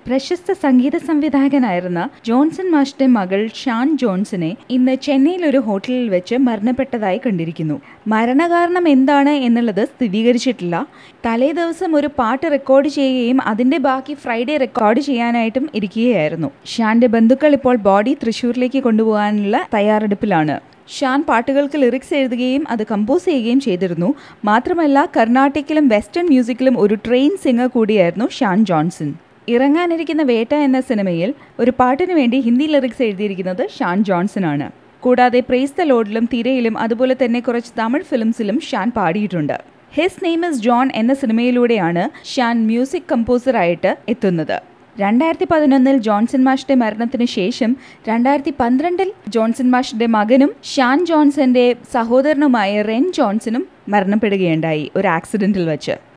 പ്രശസ്ത സംഗീത സംവിധായകനായിരുന്ന ജോൺസൺ മാഷിന്റെ മകൾ ഷാൻ ജോൺസനെ ഇന്ന് ചെന്നൈയിൽ ഒരു ഹോട്ടലിൽ വെച്ച് മരണപ്പെട്ടതായി കണ്ടിരിക്കുന്നു മരണകാരണം എന്താണ് എന്നുള്ളത് സ്ഥിരീകരിച്ചിട്ടില്ല തലേ ദിവസം ഒരു പാട്ട് റെക്കോർഡ് ചെയ്യുകയും അതിന്റെ ബാക്കി ഫ്രൈഡേ റെക്കോർഡ് ചെയ്യാനായിട്ടും ഇരിക്കുകയായിരുന്നു ഷാന്റെ ബന്ധുക്കൾ ഇപ്പോൾ ബോഡി തൃശൂരിലേക്ക് കൊണ്ടുപോകാനുള്ള തയ്യാറെടുപ്പിലാണ് ഷാൻ പാട്ടുകൾക്ക് ലിറിക്സ് എഴുതുകയും അത് കമ്പോസ് ചെയ്യുകയും ചെയ്തിരുന്നു മാത്രമല്ല കർണാട്ടിക്കിലും വെസ്റ്റേൺ മ്യൂസിക്കിലും ഒരു ട്രെയിൻ സിംഗർ കൂടിയായിരുന്നു ഷാൻ ജോൺസൺ ഇറങ്ങാനിരിക്കുന്ന വേട്ട എന്ന സിനിമയിൽ ഒരു പാട്ടിനു വേണ്ടി ഹിന്ദി ലിറിക്സ് എഴുതിയിരിക്കുന്നത് ഷാൻ ജോൺസൺ ആണ് കൂടാതെ പ്രേസ് ദ ലോഡിലും തിരയിലും അതുപോലെ തന്നെ കുറച്ച് തമിഴ് ഫിലിംസിലും ഷാൻ പാടിയിട്ടുണ്ട് ഹിസ് നെയിം ഇസ് ജോൺ എന്ന സിനിമയിലൂടെയാണ് ഷാൻ മ്യൂസിക് കമ്പോസറായിട്ട് എത്തുന്നത് രണ്ടായിരത്തി പതിനൊന്നിൽ ജോൺസൺ മാഷിന്റെ മരണത്തിന് ശേഷം രണ്ടായിരത്തി പന്ത്രണ്ടിൽ ജോൺസൺ മാഷിന്റെ മകനും ഷാൻ ജോൺസന്റെ സഹോദരനുമായ റെൻ ജോൺസണും മരണപ്പെടുകയുണ്ടായി ഒരു ആക്സിഡന്റിൽ വെച്ച്